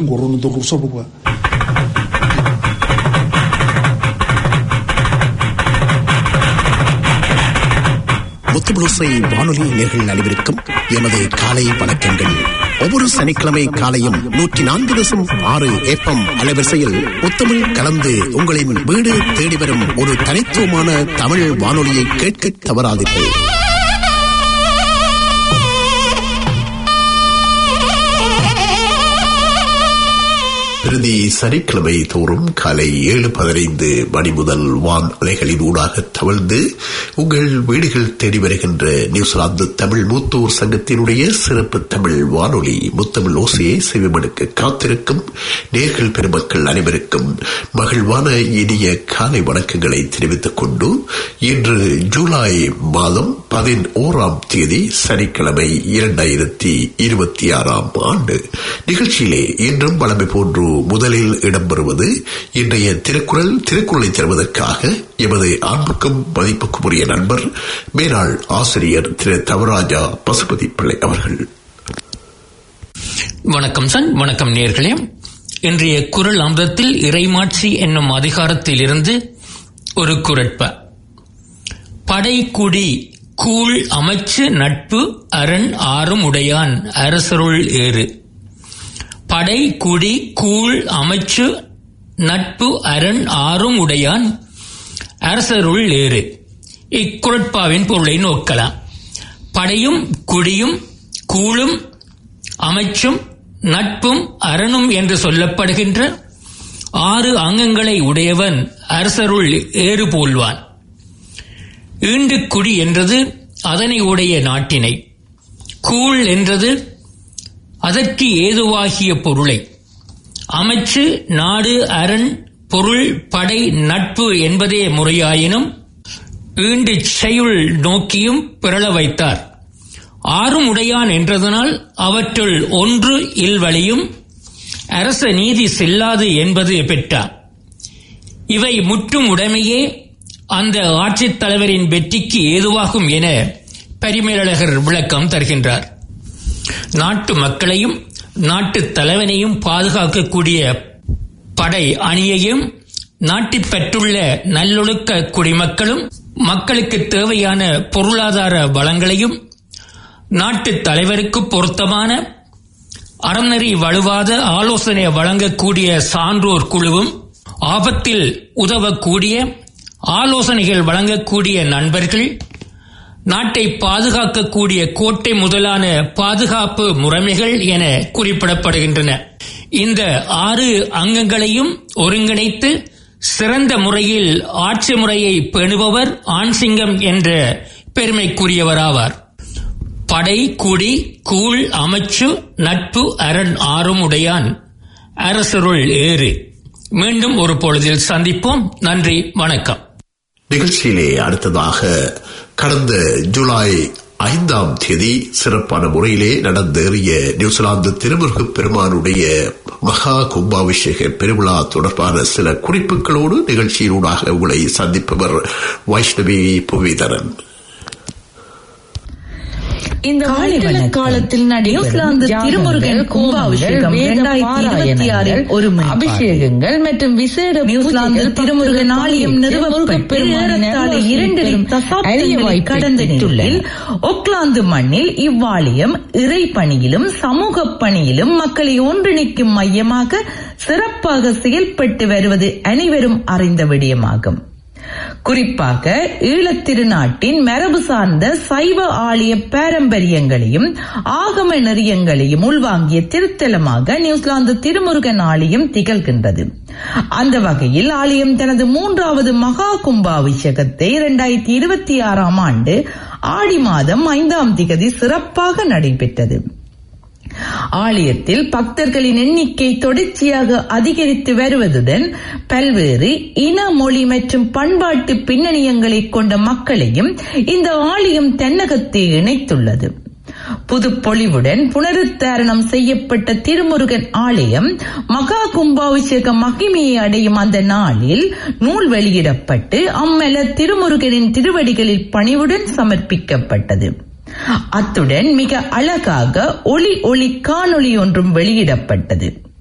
ngoro ndo ruso bwa முத்துபுளுசை வானொலி நேர்கள் அனைவருக்கும் எமது காலை வணக்கங்கள் ஒவ்வொரு சனிக்கிழமை காலையும் நூற்றி நான்கு தசம் ஆறு ஏப்பம் அலைவரிசையில் முத்தமிழ் கலந்து உங்களின் வீடு தேடி வரும் ஒரு தனித்துவமான தமிழ் வானொலியை கேட்க தவறாதீர்கள் பிரதி சனிக்கிழமை தோறும் காலை ஏழு பதினைந்து மணி முதல் வான் அலைகளின் ஊடாக தவழ்ந்து உங்கள் வீடுகள் தேடி வருகின்ற நியூசிலாந்து தமிழ் மூத்தோர் சங்கத்தினுடைய சிறப்பு தமிழ் வானொலி முத்தமிழ் ஓசையை செவிமடுக்க காத்திருக்கும் நேர்கள் பெருமக்கள் அனைவருக்கும் மகிழ்வான இனிய காலை வணக்கங்களை தெரிவித்துக் கொண்டு இன்று ஜூலை மாதம் பதினோராம் தேதி சனிக்கிழமை இரண்டாயிரத்தி இருபத்தி ஆறாம் ஆண்டு நிகழ்ச்சியிலே இன்றும் வளமை போன்று முதலில் இடம்பெறுவது இன்றைய திருக்குறள் திருக்குறளை தருவதற்காக எமது அன்புக்கும் மதிப்புக்கும் உரிய நண்பர் மேலாள் ஆசிரியர் திரு தவராஜா பசுபதி பிள்ளை அவர்கள் வணக்கம் சன் வணக்கம் நேர்களே இன்றைய குரல் அமிர்தத்தில் இறைமாட்சி என்னும் அதிகாரத்தில் இருந்து ஒரு குரட்ப படைக்குடி கூழ் அமைச்சு நட்பு அரண் ஆறும் உடையான் அரசருள் ஏறு படை குடி கூழ் அமைச்சு நட்பு அரண் ஆறும் உடையான் அரசருள் ஏறு இக்குரட்பாவின் பொருளை நோக்கலாம் படையும் குடியும் கூழும் அமைச்சும் நட்பும் அரணும் என்று சொல்லப்படுகின்ற ஆறு அங்கங்களை உடையவன் அரசருள் ஏறு போல்வான் ஈண்டு குடி என்றது அதனை உடைய நாட்டினை கூழ் என்றது அதற்கு ஏதுவாகிய பொருளை அமைச்சு நாடு அரண் பொருள் படை நட்பு என்பதே முறையாயினும் ஈண்டு செய்யுள் நோக்கியும் பிறள வைத்தார் ஆறும் உடையான் என்றதனால் அவற்றுள் ஒன்று இல்வழியும் அரச நீதி செல்லாது என்பது பெற்றார் இவை முற்றும் உடைமையே அந்த ஆட்சித் தலைவரின் வெற்றிக்கு ஏதுவாகும் என பரிமேலழகர் விளக்கம் தருகின்றார் நாட்டு மக்களையும் நாட்டு தலைவனையும் பாதுகாக்கக்கூடிய படை அணியையும் நாட்டில் பெற்றுள்ள நல்லொழுக்க குடிமக்களும் மக்களுக்கு தேவையான பொருளாதார வளங்களையும் நாட்டு தலைவருக்கு பொருத்தமான அறநெறி வலுவாத ஆலோசனை வழங்கக்கூடிய சான்றோர் குழுவும் ஆபத்தில் உதவக்கூடிய ஆலோசனைகள் வழங்கக்கூடிய நண்பர்கள் நாட்டை பாதுகாக்கக்கூடிய கோட்டை முதலான பாதுகாப்பு முறைமைகள் என குறிப்பிடப்படுகின்றன இந்த ஆறு அங்கங்களையும் ஒருங்கிணைத்து சிறந்த முறையில் ஆட்சி முறையை பேணுபவர் ஆண்சிங்கம் என்ற பெருமைக்குரியவராவார் படை குடி கூழ் அமைச்சு நட்பு அரண் ஆறும் உடையான் அரசருள் ஏறு மீண்டும் ஒரு பொழுதில் சந்திப்போம் நன்றி வணக்கம் நிகழ்ச்சியிலே அடுத்ததாக கடந்த ஜூலை ஐந்தாம் தேதி சிறப்பான முறையிலே நடந்தேறிய நியூசிலாந்து திருமுருக பெருமானுடைய மகா கும்பாபிஷேக பெருவிழா தொடர்பான சில குறிப்புகளோடு நிகழ்ச்சியினூடாக உங்களை சந்திப்பவர் வைஷ்ணவி புவிதரன் இந்த காலை மண்டல வணக்கம். காலத்தில் நியூசிலாந்து யாகங்கள், திருமுருகன் கும்பாபிஷேகம் வேத இரண்டாயிரத்தி இருபத்தி ஆறில் பாராயணங்கள், ஒரு அபிஷேகங்கள் மற்றும் விசேட நியூசிலாந்து பூஜைகள் திருமுருகன் ஆலயம் பக்தர்களுக்கு நிறுவப்பட்டு பெருமானின் ஏறத்தாழ அருளாசி இரண்டரை பெறும் அரிய தசாப்தங்களை வாய்ப்பை கடந்த பெற்றுள்ளன. நிலையில் ஒக்லாந்து மண்ணில் இவ்வாலயம் இறை பணியிலும் சமூக பணியிலும் மக்களை ஒன்றிணைக்கும் மையமாக சிறப்பாக செயல்பட்டு வருவது அனைவரும் அறிந்த விடயமாகும் குறிப்பாக ஈழத்திருநாட்டின் மரபு சார்ந்த சைவ ஆலய பாரம்பரியங்களையும் ஆகம நெறியங்களையும் உள்வாங்கிய திருத்தலமாக நியூசிலாந்து திருமுருகன் ஆலயம் திகழ்கின்றது அந்த வகையில் ஆலயம் தனது மூன்றாவது மகா கும்பாபிஷேகத்தை இரண்டாயிரத்தி இருபத்தி ஆறாம் ஆண்டு ஆடி மாதம் ஐந்தாம் திகதி சிறப்பாக நடைபெற்றது ஆலயத்தில் பக்தர்களின் எண்ணிக்கை தொடர்ச்சியாக அதிகரித்து வருவதுடன் பல்வேறு இன மொழி மற்றும் பண்பாட்டு பின்னணியங்களை கொண்ட மக்களையும் இந்த ஆலயம் தென்னகத்தை இணைத்துள்ளது புது பொலிவுடன் புனருத்தாரணம் செய்யப்பட்ட திருமுருகன் ஆலயம் மகா கும்பாபிஷேக மகிமையை அடையும் அந்த நாளில் நூல் வெளியிடப்பட்டு அம்மல திருமுருகனின் திருவடிகளில் பணிவுடன் சமர்ப்பிக்கப்பட்டது அத்துடன் மிக அழகாக ஒளி ஒளி காணொளி ஒன்றும் வெளியிடப்பட்டது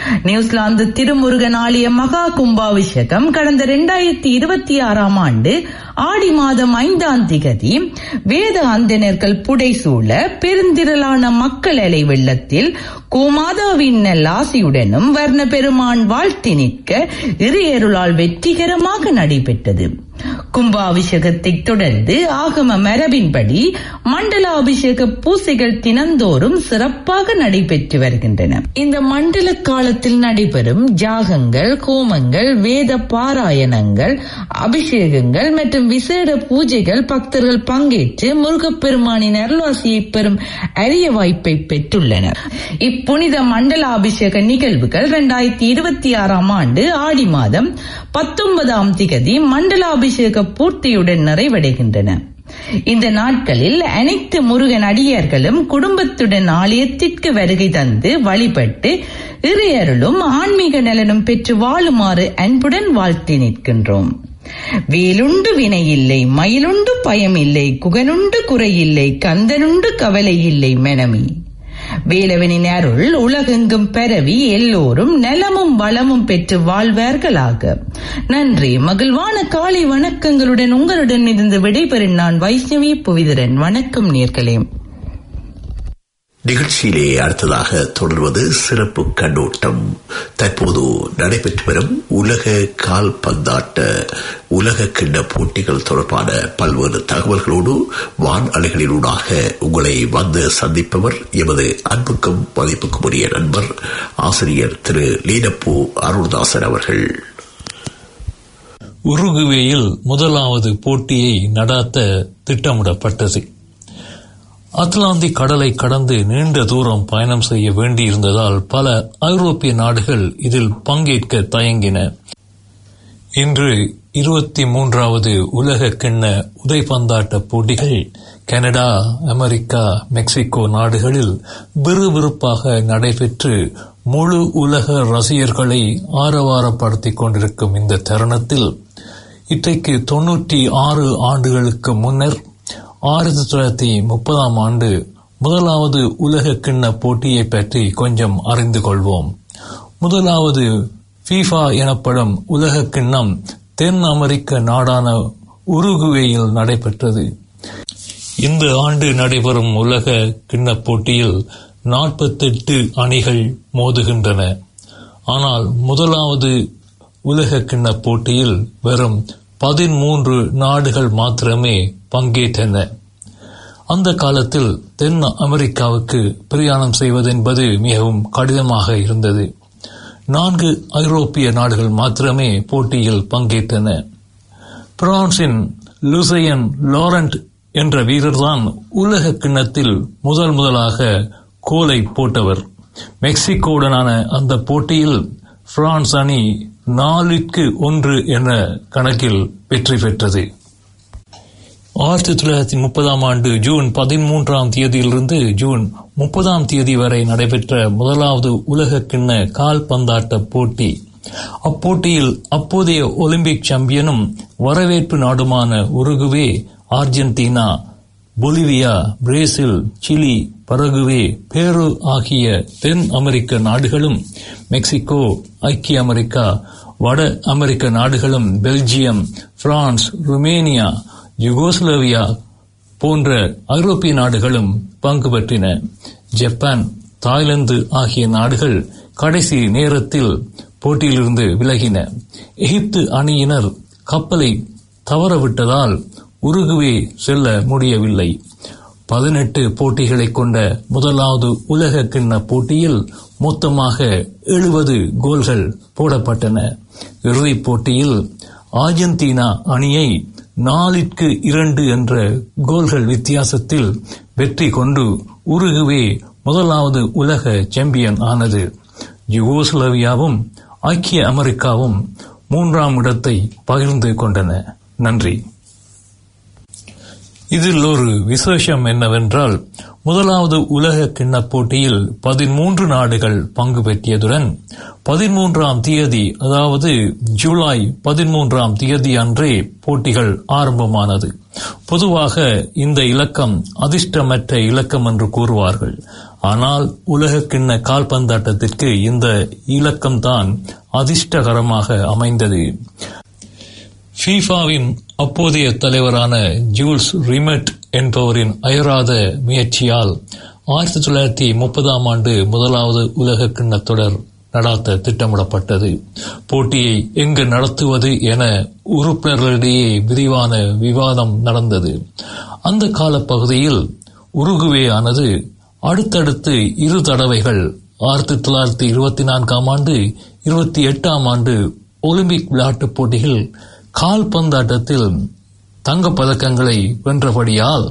நியூசிலாந்து திருமுருகன் ஆலய மகா கும்பாபிஷேகம் கடந்த இரண்டாயிரத்தி இருபத்தி ஆறாம் ஆண்டு ஆடி மாதம் ஐந்தாம் திகதி வேத அந்தணர்கள் புடைசூழ பெருந்திரளான மக்கள் அலை வெள்ளத்தில் கோமாதாவின் நல்லாசியுடனும் வர்ண பெருமான் வாழ்த்தி நிற்க இறையருளால் வெற்றிகரமாக நடைபெற்றது கும்பாபிஷேகத்தை தொடர்ந்து ஆகம மரபின்படி மண்டலாபிஷேக பூசைகள் தினந்தோறும் சிறப்பாக நடைபெற்று வருகின்றன இந்த மண்டல காலத்தில் நடைபெறும் ஜாகங்கள் ஹோமங்கள் வேத பாராயணங்கள் அபிஷேகங்கள் மற்றும் விசேட பூஜைகள் பக்தர்கள் பங்கேற்று முருகப்பெருமானின் அருளாசியை பெறும் அரிய வாய்ப்பை பெற்றுள்ளனர் இப்புனித மண்டலாபிஷேக நிகழ்வுகள் இரண்டாயிரத்தி இருபத்தி ஆறாம் ஆண்டு ஆடி மாதம் பத்தொன்பதாம் திகதி மண்டலாபிஷேக பூர்த்தியுடன் நிறைவடைகின்றன இந்த நாட்களில் அனைத்து முருகன் அடியார்களும் குடும்பத்துடன் ஆலயத்திற்கு வருகை தந்து வழிபட்டு இறையருளும் ஆன்மீக நலனும் பெற்று வாழுமாறு அன்புடன் வாழ்த்தி நிற்கின்றோம் வேலுண்டு வினை இல்லை மயிலுண்டு பயம் இல்லை குகனுண்டு குறையில்லை கந்தனுண்டு கவலை இல்லை மெனமே வேலவனின் அருள் உலகெங்கும் பரவி எல்லோரும் நலமும் வளமும் பெற்று வாழ்வார்களாக நன்றி மகிழ்வான காலை வணக்கங்களுடன் உங்களுடன் இருந்து விடைபெறும் நான் வைஷ்ணவி புவிதரன் வணக்கம் நேர்களே நிகழ்ச்சியிலே அடுத்ததாக தொடர்வது சிறப்பு கண்ணோட்டம் தற்போது நடைபெற்று வரும் உலக கால்பந்தாட்ட உலக கிண்ண போட்டிகள் தொடர்பான பல்வேறு தகவல்களோடு வான் அலைகளிலூடாக உங்களை வந்து சந்திப்பவர் எமது அன்புக்கும் மதிப்புக்கும் உரிய நண்பர் ஆசிரியர் திரு லீனப்பூ அருள்தாசன் அவர்கள் உருகுவேயில் முதலாவது போட்டியை நடாத்த திட்டமிடப்பட்டது அத்லாந்திக் கடலை கடந்து நீண்ட தூரம் பயணம் செய்ய வேண்டியிருந்ததால் பல ஐரோப்பிய நாடுகள் இதில் பங்கேற்க தயங்கின இன்று இருபத்தி மூன்றாவது உலக கிண்ண உதைபந்தாட்ட போட்டிகள் கனடா அமெரிக்கா மெக்சிகோ நாடுகளில் விறுவிறுப்பாக நடைபெற்று முழு உலக ரசிகர்களை ஆரவாரப்படுத்திக் கொண்டிருக்கும் இந்த தருணத்தில் இன்றைக்கு தொன்னூற்றி ஆறு ஆண்டுகளுக்கு முன்னர் ஆயிரத்தி தொள்ளாயிரத்தி முப்பதாம் ஆண்டு முதலாவது உலக கிண்ண போட்டியை பற்றி கொஞ்சம் அறிந்து கொள்வோம் முதலாவது ஃபீஃபா எனப்படும் உலக கிண்ணம் தென் அமெரிக்க நாடான உருகுவேயில் நடைபெற்றது இந்த ஆண்டு நடைபெறும் உலக கிண்ண போட்டியில் நாற்பத்தெட்டு அணிகள் மோதுகின்றன ஆனால் முதலாவது உலக கிண்ண போட்டியில் வெறும் பதிமூன்று நாடுகள் மாத்திரமே பங்கேற்றன அந்த காலத்தில் தென் அமெரிக்காவுக்கு பிரயாணம் செய்வது என்பது மிகவும் கடினமாக இருந்தது நான்கு ஐரோப்பிய நாடுகள் மாத்திரமே போட்டியில் பங்கேற்றன பிரான்சின் லுசையன் லாரண்ட் என்ற வீரர்தான் உலக கிண்ணத்தில் முதல் முதலாக கோலை போட்டவர் மெக்சிகோவுடனான அந்த போட்டியில் பிரான்ஸ் அணி நாலுக்கு ஒன்று என்ற கணக்கில் வெற்றி பெற்றது ஆயிரத்தி தொள்ளாயிரத்தி முப்பதாம் ஆண்டு ஜூன் பதிமூன்றாம் தேதியிலிருந்து ஜூன் முப்பதாம் தேதி வரை நடைபெற்ற முதலாவது உலக கிண்ண கால்பந்தாட்ட போட்டி அப்போட்டியில் அப்போதைய ஒலிம்பிக் சாம்பியனும் வரவேற்பு நாடுமான Uruguay Argentina Bolivia Brazil Chile Paraguay Peru ஆகிய தென் அமெரிக்க நாடுகளும் மெக்சிகோ ஐக்கிய அமெரிக்கா வட அமெரிக்க நாடுகளும் பெல்ஜியம் பிரான்ஸ் ருமேனியா யுகோஸ்லோவியா போன்ற ஐரோப்பிய நாடுகளும் பங்கு பெற்றின ஜப்பான் தாய்லாந்து ஆகிய நாடுகள் கடைசி நேரத்தில் போட்டியிலிருந்து விலகின எகிப்து அணியினர் கப்பலை தவறவிட்டதால் உருகுவே செல்ல முடியவில்லை பதினெட்டு போட்டிகளை கொண்ட முதலாவது உலக கிண்ண போட்டியில் மொத்தமாக எழுபது கோல்கள் போடப்பட்டன இறுதிப் போட்டியில் ஆர்ஜென்டினா அணியை நாலிற்கு இரண்டு என்ற கோல்கள் வித்தியாசத்தில் வெற்றி கொண்டு உருகுவே முதலாவது உலக சாம்பியன் ஆனது யுகோஸ்லோவியாவும் ஐக்கிய அமெரிக்காவும் மூன்றாம் இடத்தை பகிர்ந்து கொண்டன நன்றி இதில் ஒரு விசேஷம் என்னவென்றால் முதலாவது உலக கிண்ண போட்டியில் பதிமூன்று நாடுகள் பங்கு பெற்றியதுடன் பதிமூன்றாம் தேதி அதாவது ஜூலை பதிமூன்றாம் தேதி அன்றே போட்டிகள் ஆரம்பமானது பொதுவாக இந்த இலக்கம் அதிர்ஷ்டமற்ற இலக்கம் என்று கூறுவார்கள் ஆனால் உலக கிண்ண கால்பந்தாட்டத்திற்கு இந்த இலக்கம்தான் அதிர்ஷ்டகரமாக அமைந்தது ஃபீஃபாவின் அப்போதைய தலைவரான ஜூல்ஸ் ரிமெட் என்பவரின் அயராத முயற்சியால் ஆயிரத்தி தொள்ளாயிரத்தி முப்பதாம் ஆண்டு முதலாவது உலக கிண்ண தொடர் நடாத்த திட்டமிடப்பட்டது போட்டியை எங்கு நடத்துவது என உறுப்பினர்களிடையே விரிவான விவாதம் நடந்தது அந்த காலப்பகுதியில் உருகுவே ஆனது அடுத்தடுத்து இரு தடவைகள் ஆயிரத்தி தொள்ளாயிரத்தி இருபத்தி நான்காம் ஆண்டு இருபத்தி எட்டாம் ஆண்டு ஒலிம்பிக் விளையாட்டுப் போட்டிகள் கால்பந்தாட்டத்தில் தங்கப் பதக்கங்களை வென்றபடியால்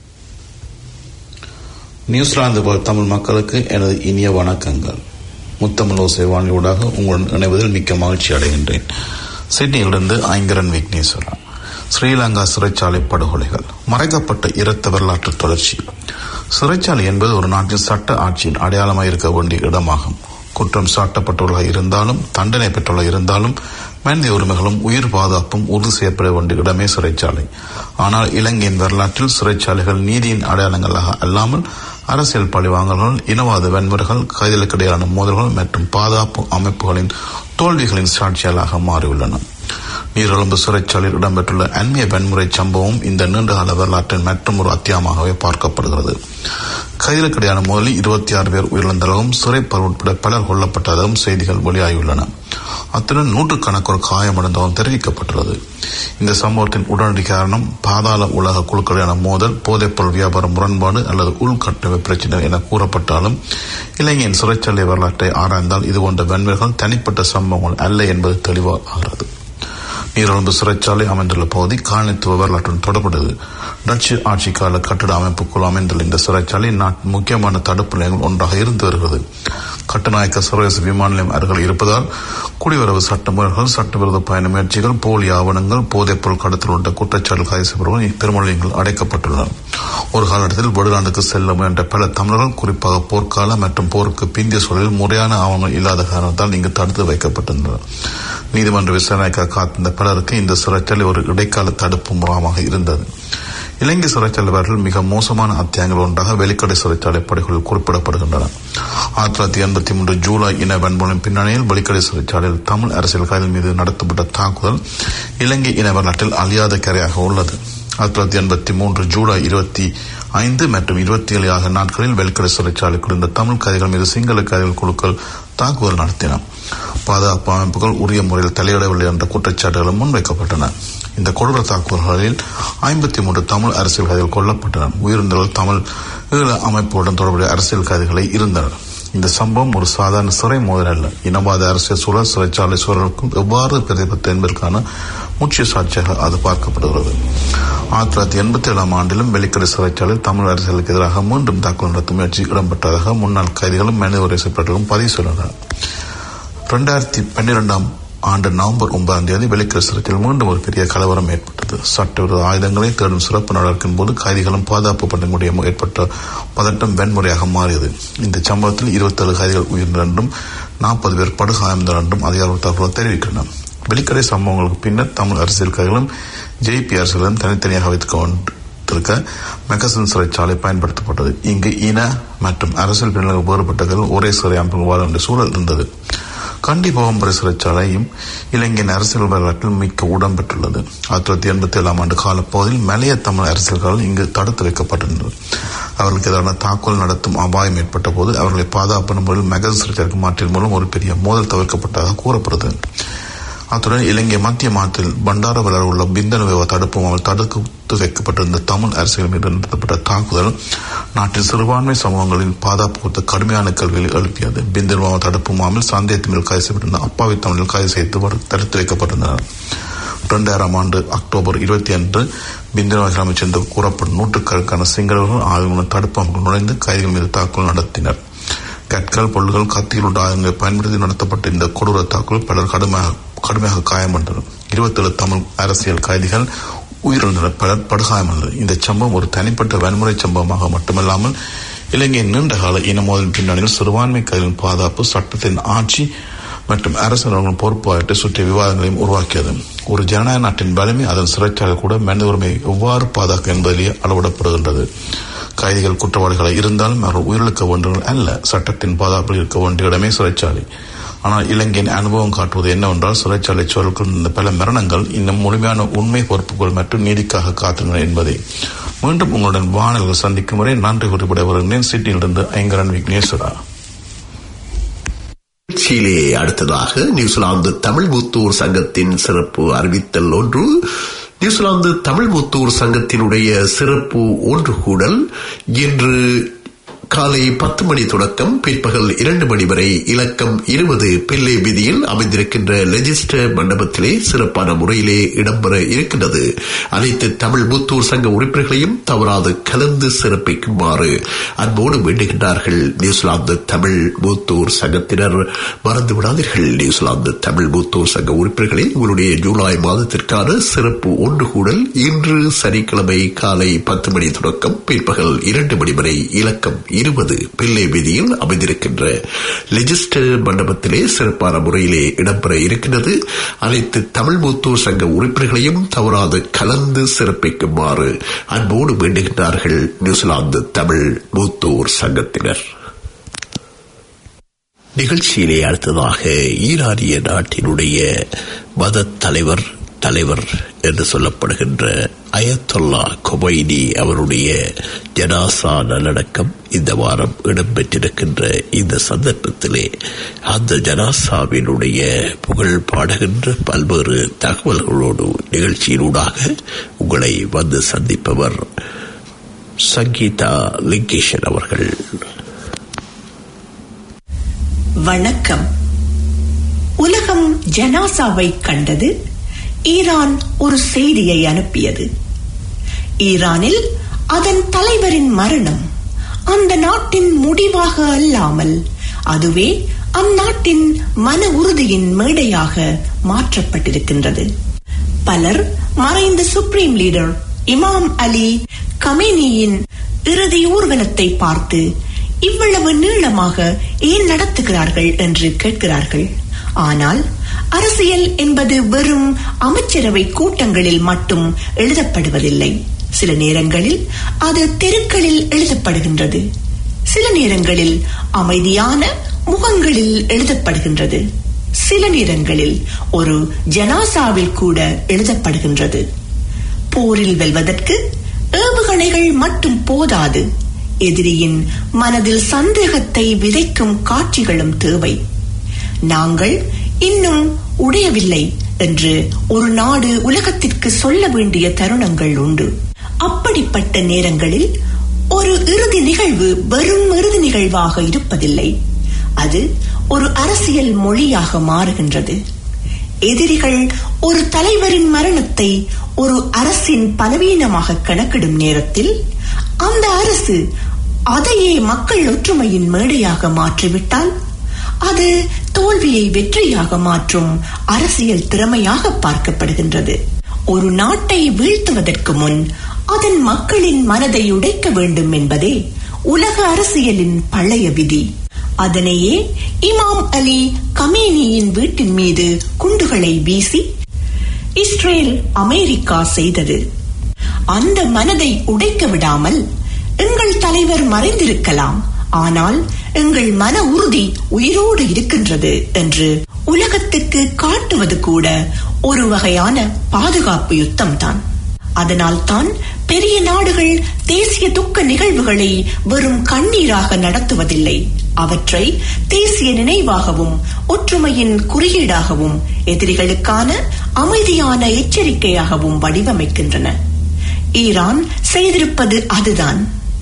நியூசிலாந்து வாழ் தமிழ் மக்களுக்கு எனது இனிய வணக்கங்கள் முத்தமிழ் ஓசை வானிலூடாக உங்களுடன் இணைவதில் மிக்க மகிழ்ச்சி அடைகின்றேன் சிட்னியிலிருந்து ஐங்கரன் விக்னேஸ்வரா ஸ்ரீலங்கா சிறைச்சாலை படுகொலைகள் மறைக்கப்பட்ட இரத்த வரலாற்று தொடர்ச்சி சிறைச்சாலை என்பது ஒரு நாட்டின் சட்ட ஆட்சியின் அடையாளமாக இருக்க வேண்டிய இடமாகும் குற்றம் சாட்டப்பட்டுள்ள இருந்தாலும் தண்டனை பெற்றுள்ள இருந்தாலும் மனித உரிமைகளும் உயிர் பாதுகாப்பும் உறுதி செய்யப்பட வேண்டிய இடமே சிறைச்சாலை ஆனால் இலங்கையின் வரலாற்றில் சிறைச்சாலைகள் நீதியின் அடையாளங்களாக அல்லாமல் அரசியல் பழிவாங்கல்கள் இனவாத வன்முறைகள் கைதிகளுக்கிடையிலான மோதல்கள் மற்றும் பாதுகாப்பு அமைப்புகளின் தோல்விகளின் சாட்சியாளாக மாறியுள்ளன நீரொழும்பு சிறைச்சாலையில் இடம்பெற்றுள்ள அண்மைய வன்முறை சம்பவம் இந்த நீண்டகால வரலாற்றின் மற்றும் ஒரு அத்தியாயமாகவே பார்க்கப்படுகிறது கைதிகளுக்கிடையான மோதலில் இருபத்தி ஆறு பேர் உயிரிழந்ததாகவும் சிறைப்பல் உட்பட பலர் கொல்லப்பட்டதாகவும் செய்திகள் வெளியாகியுள்ளன அத்துடன் நூற்றுக்கணக்கான காயமடைந்ததும் தெரிவிக்கப்பட்டுள்ளது இந்த சம்பவத்தின் உடனடி காரணம் பாதாள உலக குழுக்களியான மோதல் போதைப்பொருள் வியாபார முரண்பாடு அல்லது உள்கட்டமைப்பு பிரச்சினை என கூறப்பட்டாலும் இலங்கையின் சிறைச்சாலை வரலாற்றை ஆராய்ந்தால் இதுபோன்ற வன்முறைகள் தனிப்பட்ட சம்பவங்கள் அல்ல என்பது தெளிவாகிறது நீரொழும்பு சிறைச்சாலை அமைந்துள்ள பகுதி காலனித்துவ வரலாற்றுடன் தொடர்புடையது டச்சு ஆட்சி கால கட்டட அமைப்புக்குள் அமைந்துள்ள இந்த சிறைச்சாலை நாட்டின் முக்கியமான தடுப்பு நிலையங்கள் ஒன்றாக இருந்து வருகிறது கட்டுநாயக்க சர்வதேச விமான நிலையம் அருகில் இருப்பதால் குடிவரவு சட்ட முறைகள் சட்டவிரோத பயண முயற்சிகள் போலி ஆவணங்கள் போதைப்பொருள் கடத்தல் உள்ள குற்றச்சாட்டு கைது செய்யப்பட்டவர்கள் பெருமொழியங்கள் அடைக்கப்பட்டுள்ளன ஒரு காலகட்டத்தில் வெளிநாட்டுக்கு செல்ல முயன்ற பல தமிழர்கள் குறிப்பாக போர்க்கால மற்றும் போருக்கு பிந்திய சூழலில் முறையான ஆவணங்கள் இல்லாத காரணத்தால் இங்கு தடுத்து வைக்கப்பட்டிருந்தனர் நீதிமன்ற விசாரணைக்காக காத்திருந்த பலருக்கு இந்த சிறைச்சாலை ஒரு இடைக்கால தடுப்பு முகாமாக இருந்தது இலங்கை சிறைச்சாலைவர்கள் மிக மோசமான அத்தியாயங்கள் ஒன்றாக வெளிக்கடை சிறைச்சாலை படைகளில் குறிப்பிடப்படுகின்றன ஆயிரத்தி தொள்ளாயிரத்தி எண்பத்தி மூன்று ஜூலை இன வன்முறையின் பின்னணியில் வெளிக்கடை சிறைச்சாலையில் தமிழ் அரசியல் கைதிகள் மீது நடத்தப்பட்ட தாக்குதல் இலங்கை இன வரலாற்றில் அழியாத கரையாக உள்ளது ஆயிரத்தி தொள்ளாயிரத்தி எண்பத்தி மூன்று ஜூலை இருபத்தி ஐந்து மற்றும் இருபத்தி ஏழு ஆகிய நாட்களில் வெளிக்கடை சிறைச்சாலைக்குள் இருந்த தமிழ் கைதிகள் மீது சிங்கள கைதிகள் குழுக்கள் தாக்குதல் நடத்தின பாதுகாப்பு அமைப்புகள் உரிய முறையில் தலையிடவில்லை என்ற குற்றச்சாட்டுகளும் முன்வைக்கப்பட்டன இந்த கொடூர தாக்குதல்களில் ஐம்பத்தி மூன்று தமிழ் அரசியல் கைதிகள் கொல்லப்பட்டனர் உயிரிழந்தவர்கள் தமிழ் ஈழ அமைப்புடன் தொடர்புடைய அரசியல் கைதிகளை இருந்தனர் இந்த சம்பவம் ஒரு சாதாரண சிறை மோதல் அல்ல இனவாத அரசியல் சூழல் சிறைச்சாலை சூழலுக்கும் எவ்வாறு பிரதிபலித்தது என்பதற்கான முக்கிய சாட்சியாக அது பார்க்கப்படுகிறது ஆயிரத்தி தொள்ளாயிரத்தி எண்பத்தி ஏழாம் ஆண்டிலும் வெளிக்கடை சிறைச்சாலையில் தமிழ் அரசியலுக்கு எதிராக மீண்டும் தாக்குதல் நடத்தும் முயற்சி இடம்பெற்றதாக முன்னாள் கைதிகளும் மனித உரிமை செயற்பட்டவர்களும் பதிவு செய்துள்ளனர் இரண்டாயிரத்தி பன்னிரெண்டாம் ஆண்டு நவம்பர் ஒன்பதாம் தேதி வெளிக்கடை சிறையில் மீண்டும் ஒரு பெரிய கலவரம் ஏற்பட்டது சட்டவிரோத ஆயுதங்களை தேடும் சிறப்பு நடவடிக்கையின் போது கைதிகளும் பாதுகாப்பு பணிமுறையும் ஏற்பட்ட பதட்டம் வன்முறையாக மாறியது இந்த சம்பவத்தில் இருபத்தேழு கைதிகள் உயிரிழந்தும் நாற்பது பேர் படுகாயம்தான் என்றும் அதிகார தகவல் தெரிவிக்கின்றனர் வெளிக்கடை சம்பவங்களுக்கு பின்னர் தமிழ் அரசியல் கைதிகளும் ஜேபி அரசுகளும் தனித்தனியாக வைத்துக் கொண்டிருக்க மெகசன் சிறைச்சாலை பயன்படுத்தப்பட்டது இங்கு இன மற்றும் அரசியல் பின்னணிகள் வேறுபட்டவர்கள் ஒரே சிறை அமைப்பு வாழ வேண்டிய சூழல் இருந்தது கண்டி போகம்பரை சிறைச்சாலையும் இலங்கையின் அரசியல் வரலாற்றில் மிக்க இடம்பெற்றுள்ளது ஆயிரத்தி தொள்ளாயிரத்தி எண்பத்தி ஏழாம் ஆண்டு காலப்பகுதியில் மலைய தமிழ் அரசியல்கள் இங்கு தடுத்து வைக்கப்பட்டிருந்தது அவர்களுக்கு எதிரான தாக்குதல் நடத்தும் அபாயம் ஏற்பட்ட போது அவர்களை பாதுகாப்பு முறையில் மெகஸ் சிறைச்சாலைக்கு மாற்றின் மூலம் ஒரு பெரிய மோதல் தவிர்க்கப்பட்டதாக கூறப்படுது அத்துடன் இலங்கை மத்திய மாநிலத்தில் பண்டாரவலர் உள்ள பிந்தனுவை தடுப்பு முகாமில் தடுத்து வைக்கப்பட்டிருந்த தமிழ் அரசியல் மீது நடத்தப்பட்ட தாக்குதல் நாட்டின் சிறுபான்மை சமூகங்களின் பாதுகாப்பு குறித்த கடுமையான கேள்விகளை எழுப்பியது பிந்தனுவா தடுப்பு முகாமில் சந்தேகத்தின் மேல் கைது செய்யப்பட்டிருந்த அப்பாவி தமிழில் கைது செய்து தடுத்து வைக்கப்பட்டிருந்தனர் இரண்டாயிரம் ஆண்டு அக்டோபர் இருபத்தி அன்று பிந்தனுவா கிராமச் சேர்ந்த கூறப்படும் நூற்றுக்கணக்கான சிங்களர்கள் ஆய்வுடன் தடுப்பு அமைப்பு நுழைந்து கைதிகள் மீது தாக்குதல் நடத்தினர் கற்கள் பொருள்கள் கத்திகள் உள்ள ஆயுதங்களை பயன்படுத்தி நடத்தப்பட்ட இந்த கொடூர தாக்குதல் பலர் கடுமையாக கடுமையாக காயமடைந்தனர் இருபத்தேழு தமிழ் அரசியல் கைதிகள் உயிரிழந்த பலர் படுகாயமல்ல இந்த சம்பவம் ஒரு தனிப்பட்ட வன்முறை சம்பவமாக மட்டுமல்லாமல் இலங்கையின் நீண்டகால இன மோதலின் பின்னணியில் சிறுபான்மை கைதிகளின் பாதுகாப்பு சட்டத்தின் ஆட்சி மற்றும் அரசு பொறுப்பாயிட்டு சுற்றிய விவாதங்களையும் உருவாக்கியது ஒரு ஜனநாயக நாட்டின் வலிமை அதன் சிறைச்சாலை கூட மனித உரிமை எவ்வாறு பாதுகாக்க என்பதிலேயே அளவிடப்படுகின்றது கைதிகள் குற்றவாளிகளை இருந்தாலும் அவர்கள் உயிரிழக்க வேண்டியவர்கள் அல்ல சட்டத்தின் பாதுகாப்பில் இருக்க வேண்டிய இடமே சிறைச்சாலை ஆனால் இலங்கையின் அனுபவம் காட்டுவது என்னவென்றால் சிறைச்சாலை சூழலுக்குள் இருந்த பல மரணங்கள் இன்னும் முழுமையான உண்மை பொறுப்புகள் மற்றும் நீதிக்காக காத்திருந்தன என்பதை மீண்டும் உங்களுடன் வானல்கள் சந்திக்கும் வரை நன்றி குறிப்பிட வருகிறேன் சிட்னியிலிருந்து ஐங்கரன் விக்னேஸ்வரா சீலே அடுத்ததாக நியூசிலாந்து தமிழ் முத்தூர் சங்கத்தின் சிறப்பு அறிவித்தல் ஒன்று நியூசிலாந்து தமிழ் முத்தூர் சங்கத்தினுடைய சிறப்பு ஒன்று கூடல் இன்று காலை பத்து மணி தொடக்கம் பிற்பகல் இரண்டு மணி வரை இலக்கம் இருபது பிள்ளை வீதியில் அமைந்திருக்கின்ற லெஜிஸ்டர் மண்டபத்திலே சிறப்பான முறையிலே இடம்பெற இருக்கின்றது அனைத்து தமிழ் முத்தூர் சங்க உறுப்பினர்களையும் தவறாது கலந்து சிறப்பிக்குமாறு அன்போடு வேண்டுகின்றார்கள் நியூசிலாந்து தமிழ் மூத்தூர் சங்கத்தினர் மறந்து விடாதீர்கள் நியூசிலாந்து தமிழ் மூத்தூர் சங்க உறுப்பினர்களே உங்களுடைய ஜூலை மாதத்திற்கான சிறப்பு ஒன்று கூடல் இன்று சனிக்கிழமை காலை பத்து மணி தொடக்கம் பிற்பகல் இரண்டு மணி வரை இலக்கம் இருபது பிள்ளை வீதியில் அமைந்திருக்கின்ற லெஜிஸ்டர் மண்டபத்திலே சிறப்பான முறையிலே இடம்பெற இருக்கின்றது அனைத்து தமிழ் மூத்தூர் சங்க உறுப்பினர்களையும் தவறாது கலந்து சிறப்பிக்குமாறு அன்போடு வேண்டுகின்றார்கள் நியூசிலாந்து தமிழ் மூத்தூர் சங்கத்தினர் நிகழ்ச்சியிலே அடுத்ததாக ஈரானிய நாட்டினுடைய மத தலைவர் தலைவர் என்று சொல்லப்படுகின்ற அயத்தொல்லா கொமைனி அவருடைய ஜனாசா நல்லடக்கம் இந்த வாரம் இடம்பெற்றிருக்கின்ற இந்த சந்தர்ப்பத்திலே அந்த ஜனாசாவினுடைய புகழ் பாடுகின்ற பல்வேறு தகவல்களோடு நிகழ்ச்சியினூடாக உங்களை வந்து சந்திப்பவர் சங்கீதா லிங்கேஷன் அவர்கள் வணக்கம் உலகம் ஜனாசாவை கண்டது ஈரான் ஒரு செய்தியை அனுப்பியது ஈரானில் அதன் தலைவரின் மரணம் அந்த நாட்டின் முடிவாக அல்லாமல் அதுவே அந்நாட்டின் மன உறுதியின் மேடையாக மாற்றப்பட்டிருக்கின்றது பலர் மறைந்த சுப்ரீம் லீடர் இமாம் அலி கமேனியின் இறுதி ஊர்வலத்தை பார்த்து இவ்வளவு நீளமாக ஏன் நடத்துகிறார்கள் என்று கேட்கிறார்கள் ஆனால் அரசியல் என்பது வெறும் அமைச்சரவை கூட்டங்களில் மட்டும் எழுதப்படுவதில்லை சில நேரங்களில் அது தெருக்களில் எழுதப்படுகின்றது சில நேரங்களில் அமைதியான முகங்களில் எழுதப்படுகின்றது சில நேரங்களில் ஒரு ஜனாசாவில் கூட எழுதப்படுகின்றது போரில் வெல்வதற்கு ஏவுகணைகள் மட்டும் போதாது எதிரியின் மனதில் சந்தேகத்தை விதைக்கும் காட்சிகளும் தேவை நாங்கள் இன்னும் உடையவில்லை என்று ஒரு நாடு உலகத்திற்கு சொல்ல வேண்டிய தருணங்கள் உண்டு அப்படிப்பட்ட நேரங்களில் ஒரு இறுதி நிகழ்வு வெறும் இறுதி நிகழ்வாக இருப்பதில்லை அது ஒரு அரசியல் மொழியாக மாறுகின்றது எதிரிகள் ஒரு தலைவரின் மரணத்தை ஒரு அரசின் பலவீனமாக கணக்கிடும் நேரத்தில் அந்த அரசு அதையே மக்கள் ஒற்றுமையின் மேடையாக மாற்றிவிட்டால் அது தோல்வியை வெற்றியாக மாற்றும் அரசியல் திறமையாக பார்க்கப்படுகின்றது ஒரு நாட்டை வீழ்த்துவதற்கு முன் அதன் மக்களின் மனதை உடைக்க வேண்டும் என்பதே உலக அரசியலின் பழைய விதி அதனையே இமாம் அலி கமேனியின் வீட்டின் மீது குண்டுகளை வீசி இஸ்ரேல் அமெரிக்கா செய்தது அந்த மனதை உடைக்க விடாமல் எங்கள் தலைவர் மறைந்திருக்கலாம் ஆனால் எங்கள் மன உறுதி உயிரோடு இருக்கின்றது என்று உலகத்துக்கு காட்டுவது கூட ஒரு வகையான பாதுகாப்பு யுத்தம் தான் அதனால் தான் பெரிய நாடுகள் தேசிய துக்க நிகழ்வுகளை வெறும் கண்ணீராக நடத்துவதில்லை அவற்றை தேசிய நினைவாகவும் ஒற்றுமையின் குறியீடாகவும் எதிரிகளுக்கான அமைதியான எச்சரிக்கையாகவும் வடிவமைக்கின்றன ஈரான் செய்திருப்பது அதுதான்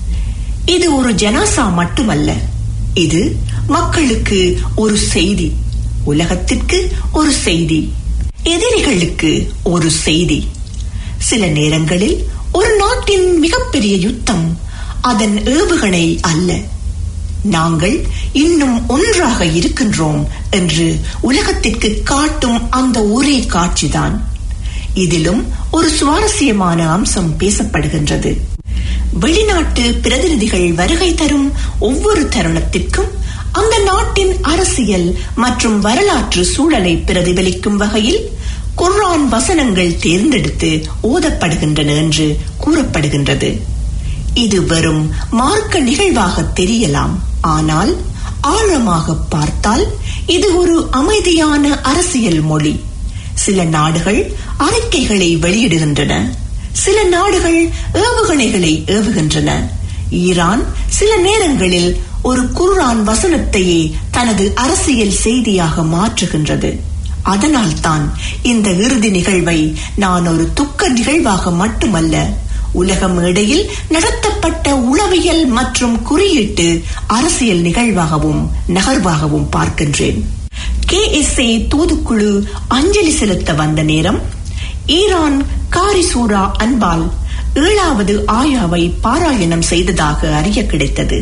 இது ஒரு ஜனாசா மட்டுமல்ல இது மக்களுக்கு ஒரு செய்தி உலகத்திற்கு ஒரு செய்தி எதிரிகளுக்கு ஒரு செய்தி சில நேரங்களில் ஒரு நாட்டின் மிகப்பெரிய யுத்தம் அதன் ஏவுகணை அல்ல நாங்கள் இன்னும் ஒன்றாக இருக்கின்றோம் என்று உலகத்திற்கு காட்டும் அந்த ஒரே காட்சிதான் இதிலும் ஒரு சுவாரஸ்யமான அம்சம் பேசப்படுகின்றது வெளிநாட்டு பிரதிநிதிகள் வருகை தரும் ஒவ்வொரு தருணத்திற்கும் அந்த நாட்டின் அரசியல் மற்றும் வரலாற்று சூழலை பிரதிபலிக்கும் வகையில் குர்ஆன் வசனங்கள் தேர்ந்தெடுத்து ஓதப்படுகின்றன என்று கூறப்படுகின்றது இது வெறும் மார்க்க நிகழ்வாக தெரியலாம் ஆனால் ஆழமாக பார்த்தால் இது ஒரு அமைதியான அரசியல் மொழி சில நாடுகள் அறிக்கைகளை வெளியிடுகின்றன சில நாடுகள் ஏவுகணைகளை ஏவுகின்றன ஈரான் சில நேரங்களில் ஒரு குர்ஆன் வசனத்தையே தனது அரசியல் செய்தியாக மாற்றுகின்றது அதனால்தான் இந்த இறுதி நிகழ்வை நான் ஒரு துக்க நிகழ்வாக மட்டுமல்ல உலகம் இடையில் நடத்தப்பட்ட உளவியல் மற்றும் குறியீட்டு அரசியல் நிகழ்வாகவும் நகர்வாகவும் பார்க்கின்றேன் கே எஸ் ஏ தூதுக்குழு அஞ்சலி செலுத்த வந்த நேரம் ஈரான் காரிசூரா அன்பால் ஏழாவது ஆயாவை பாராயணம் செய்ததாக அறிய கிடைத்தது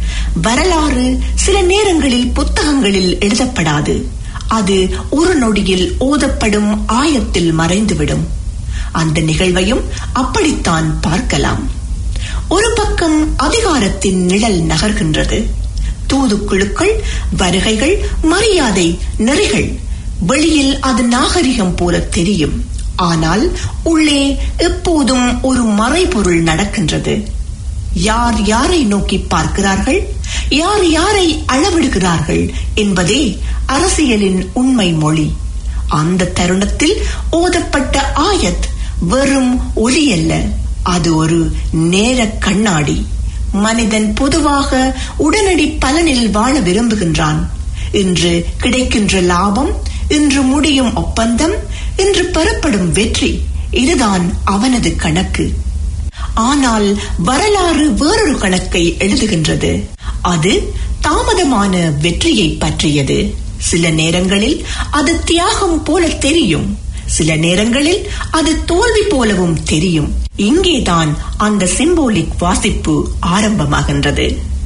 வரலாறு சில நேரங்களில் புத்தகங்களில் எழுதப்படாது அது ஒரு நொடியில் ஓதப்படும் ஆயத்தில் மறைந்துவிடும் அந்த நிகழ்வையும் அப்படித்தான் பார்க்கலாம் ஒரு பக்கம் அதிகாரத்தின் நிழல் நகர்கின்றது தூதுக்குழுக்கள் வருகைகள் மரியாதை நெறிகள் வெளியில் அது நாகரிகம் போல தெரியும் ஆனால் உள்ளே எப்போதும் ஒரு மறைபொருள் நடக்கின்றது யார் யாரை நோக்கி பார்க்கிறார்கள் யார் யாரை அளவிடுகிறார்கள் என்பதே அரசியலின் உண்மை மொழி அந்த தருணத்தில் ஓதப்பட்ட ஆயத் வெறும் ஒலி அல்ல அது ஒரு நேர கண்ணாடி மனிதன் பொதுவாக உடனடி பலனில் வாழ விரும்புகின்றான் இன்று கிடைக்கின்ற லாபம் இன்று முடியும் ஒப்பந்தம் இன்று பெறப்படும் வெற்றி இதுதான் அவனது கணக்கு ஆனால் வரலாறு வேறொரு கணக்கை எழுதுகின்றது அது தாமதமான வெற்றியை பற்றியது சில நேரங்களில் அது தியாகம் போல தெரியும் சில நேரங்களில் அது தோல்வி போலவும் தெரியும் இங்கேதான் அந்த சிம்போலிக் வாசிப்பு ஆரம்பமாகின்றது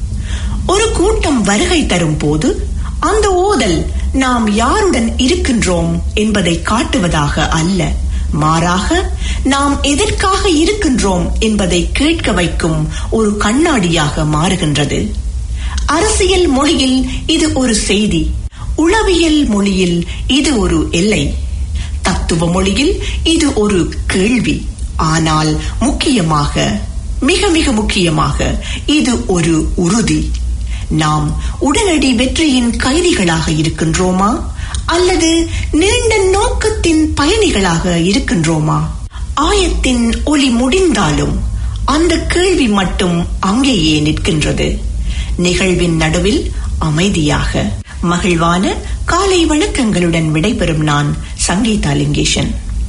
ஒரு கூட்டம் வருகை தரும் போது அந்த ஓதல் நாம் யாருடன் இருக்கின்றோம் என்பதை காட்டுவதாக அல்ல மாறாக நாம் எதற்காக இருக்கின்றோம் என்பதை கேட்க வைக்கும் ஒரு கண்ணாடியாக மாறுகின்றது அரசியல் மொழியில் இது ஒரு செய்தி உளவியல் மொழியில் இது ஒரு எல்லை தத்துவ மொழியில் இது ஒரு கேள்வி ஆனால் முக்கியமாக மிக மிக முக்கியமாக இது ஒரு உறுதி நாம் உடனடி வெற்றியின் கைதிகளாக இருக்கின்றோமா அல்லது நீண்ட நோக்கத்தின் பயணிகளாக இருக்கின்றோமா ஆயத்தின் ஒளி முடிந்தாலும் அந்த கேள்வி மட்டும் அங்கேயே நிற்கின்றது நிகழ்வின் நடுவில் அமைதியாக மகிழ்வான காலை வணக்கங்களுடன் விடைபெறும் நான் சங்கீதா லிங்கேஷன்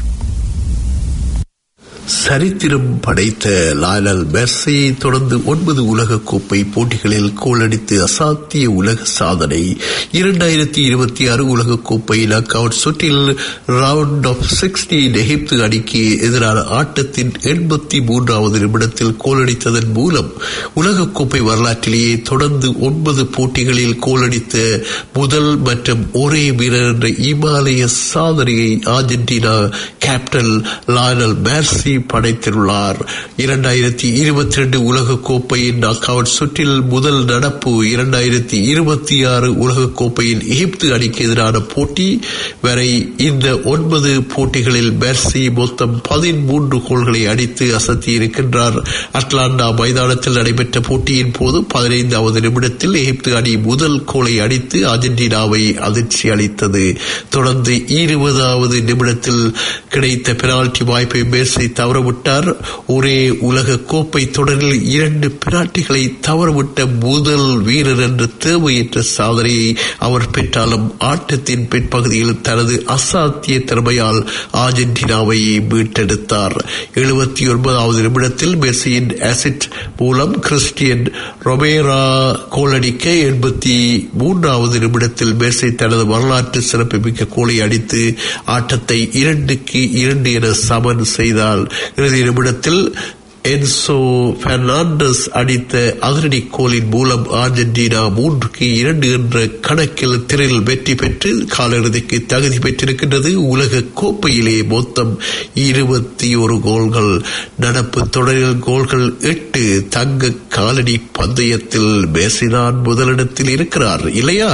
சரித்திரம் படைத்த லாயல் மெர்சியை தொடர்ந்து ஒன்பது உலக கோப்பை போட்டிகளில் கோலடித்து அசாத்திய உலக சாதனை இரண்டாயிரத்தி இருபத்தி ஆறு உலக கோப்பை நாக் அவுட் சுற்றில் ரவுண்ட் ஆஃப் சிக்ஸ்டீன் எகிப்து அணிக்கு எதிரான ஆட்டத்தின் எண்பத்தி மூன்றாவது நிமிடத்தில் கோலடித்ததன் மூலம் உலக கோப்பை வரலாற்றிலேயே தொடர்ந்து ஒன்பது போட்டிகளில் கோலடித்த முதல் மற்றும் ஒரே வீரர் என்ற இமாலய சாதனையை அர்ஜென்டினா கேப்டன் லாயனல் மேர்சி படைத்துள்ளார் இரண்டாயிரத்தி இருபத்தி ரெண்டு உலக கோப்பையின் நாக் அவுட் சுற்றில் முதல் நடப்பு இரண்டாயிரத்தி இருபத்தி ஆறு உலக கோப்பையின் எகிப்து அணிக்கு எதிரான போட்டி வரை இந்த ஒன்பது போட்டிகளில் மெர்சி மொத்தம் பதிமூன்று கோல்களை அடித்து அசத்தியிருக்கின்றார் அட்லாண்டா மைதானத்தில் நடைபெற்ற போட்டியின் போது பதினைந்தாவது நிமிடத்தில் எகிப்து அணி முதல் கோலை அடித்து அர்ஜென்டினாவை அதிர்ச்சி அளித்தது தொடர்ந்து இருபதாவது நிமிடத்தில் கிடைத்த பெனால்டி வாய்ப்பை மெர்சி தவறவிட்டார் ஒரே உலக கோப்பை தொடரில் இரண்டு பெனால்டிகளை தவறவிட்ட முதல் வீரர் என்ற தேவையற்ற சாதனையை அவர் பெற்றாலும் ஆட்டத்தின் பிற்பகுதியில் தனது அசாத்திய திறமையால் அர்ஜென்டினாவை மீட்டெடுத்தார் எழுபத்தி ஒன்பதாவது நிமிடத்தில் மெர்சியின் அசிட் மூலம் கிறிஸ்டியன் ரொமேரா கோலடிக்க எண்பத்தி மூன்றாவது நிமிடத்தில் மெர்சி தனது வரலாற்று சிறப்புமிக்க கோலை அடித்து ஆட்டத்தை இரண்டுக்கு இரண்டு என சமன் செய்தார் இறுதி நிமிடத்தில் என்சோ பெர்னாண்டஸ் அடித்த அதிரடி கோலின் மூலம் அர்ஜென்டினா மூன்றுக்கு இரண்டு என்ற கணக்கில் திரையில் வெற்றி பெற்று காலிறுதிக்கு தகுதி பெற்றிருக்கின்றது உலக கோப்பையிலே மொத்தம் இருபத்தி ஒரு கோல்கள் நடப்பு தொடரில் கோல்கள் எட்டு தங்க காலடி பந்தயத்தில் மெஸ்ஸிதான் முதலிடத்தில் இருக்கிறார் இல்லையா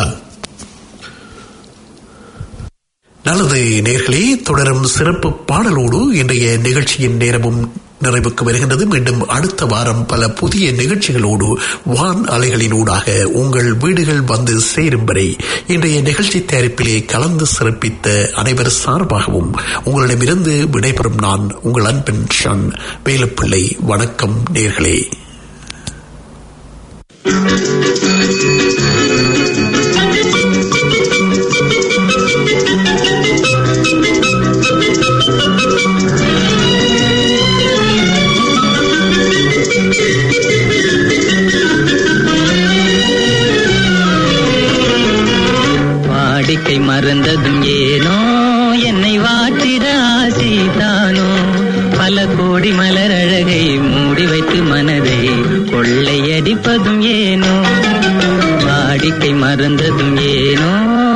நல்லது நேர்களே தொடரும் சிறப்பு பாடலோடு இன்றைய நிகழ்ச்சியின் நேரமும் நிறைவுக்கு வருகின்றது மீண்டும் அடுத்த வாரம் பல புதிய நிகழ்ச்சிகளோடு வான் அலைகளினூடாக உங்கள் வீடுகள் வந்து சேரும் வரை இன்றைய நிகழ்ச்சி தயாரிப்பிலே கலந்து சிறப்பித்த அனைவர் சார்பாகவும் உங்களிடமிருந்து விடைபெறும் நான் உங்கள் அன்பின் ஷன் வேலுப்பிள்ளை வணக்கம் நேர்களே வாடிக்கை மறந்ததும் ஏனோ என்னை வாட்டிட ஆசைதானோ பல கோடி மலர் அழகை மூடி வைத்து மனதை கொள்ளையடிப்பதும் ஏனோ வாடிக்கை மறந்ததும் ஏனோ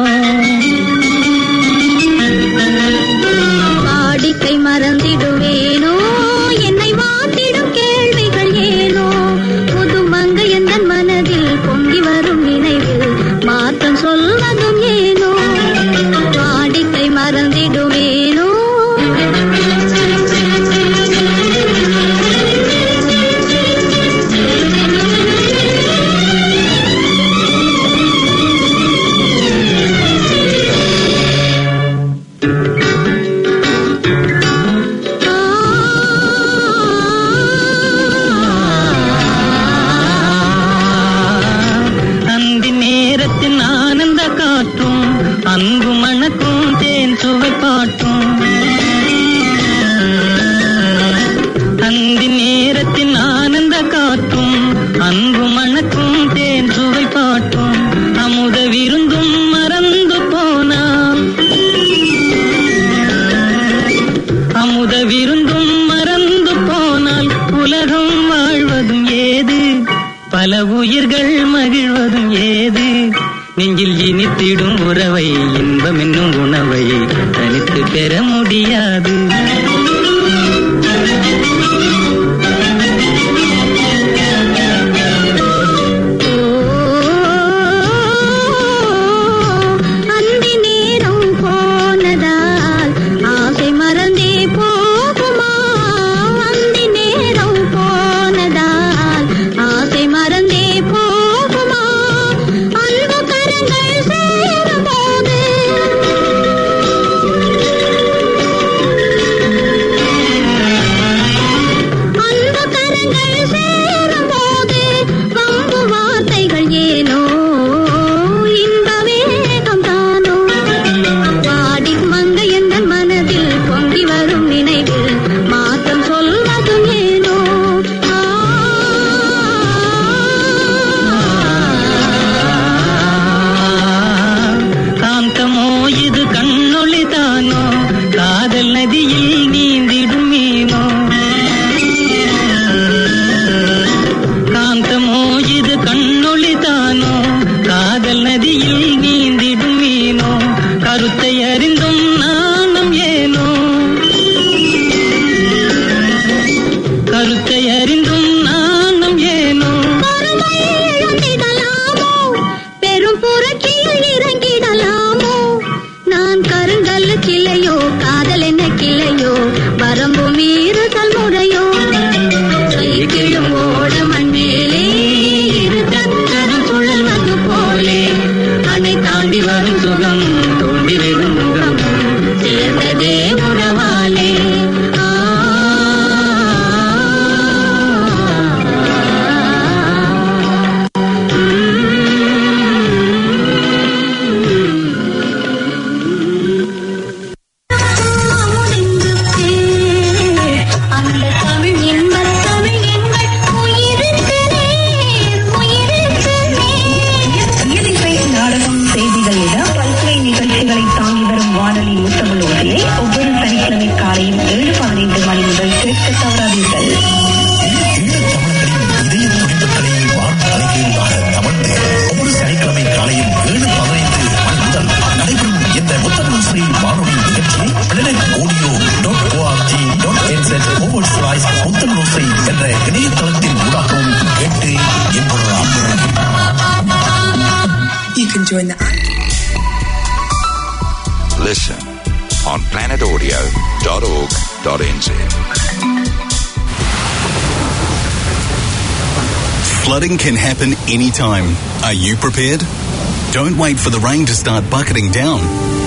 வாடிக்கை மறந்திடுவேனோ என்னை வாட்டிடும் கேள்விகள் ஏனோ புது மங்கை எந்த மனதில் பொங்கி வரும் நினைவில் மாற்றம் சொல்வதும் ஏனோ வாடிக்கை மறந்திடுவேனோ அந்தி நேரத்தின் ஆனந்த காற்றும் அன்பு மணக்கும் தேன் சுவை பாட்டும் அந்தி நேரத்தின் ஆனந்த காற்றும் அன்பு மணக்கும் தேன் சுவை பாட்டும் அமுத விருந்தும் மறந்து போனால் அமுத விருந்தும் மறந்து போனால் உலகம் வாழ்வதும் ஏது பல உயிர்கள் மகிழ்வதும் ஏது நெஞ்சில் இனித்திடும் உறவை இன்பம் என்னும் உணவை தனித்து பெற முடியாது அந்தி நேரம் போனதால் ஆசை மறந்தே போகுமா அந்தி நேரம் போனதால் ஆசை மறந்தே போகுமா அன்பு கரங்கள் சேரும் போது அன்பு கரங்கள் சேரும் போது வம்பு வார்த்தைகள் ஏனோ இன்ப வேகம் தானோ வாடி மங்கை எந்த மனதில் பொங்கி வரும் நினைவில் மாற்றம் சொல்வதும் ஏனோ ஆ காந்தமோ இது கண்ணொளி தானோ காதல் நதியில் நீந்திடும் மீனோ காந்தமோ இது கண்ணொளி தானோ காதல் நதியில் நீந்திடும் மீனோ கருத்தை அறிந்தும் நாணம் ஏனோ கருத்தை அறிந்தும் நாணம் ஏனோ பொறுமை இழந்திடலாமோ பெரும் புரட்சியில் இறங்கிடலாமோ நான் கருங்கல்ல கிளையோ காதல் என்ன கிளையோ வரம்பு மீறுதல் முறையோ சைக்கிளும் ஓட மண்மேலே இரு சக்கரம் சுழல்வது போலே அணை தாண்டி வரும் சுகம் தோண்டி வெறும் முகம் தமிழோசை வானொலி நிகழ்ச்சியை planet audio dot ORG dot என்செட் ஓவர் ஸ்லாய்ஸ் முத்தமிழோசை என்ற இணையதளத்தின் ஊடாகவும் கேட்டு என்பதலாம் You can join the Listen on planetaudio.org.nz. Flooding can happen anytime. Are you prepared? Don't wait for the rain to start bucketing down.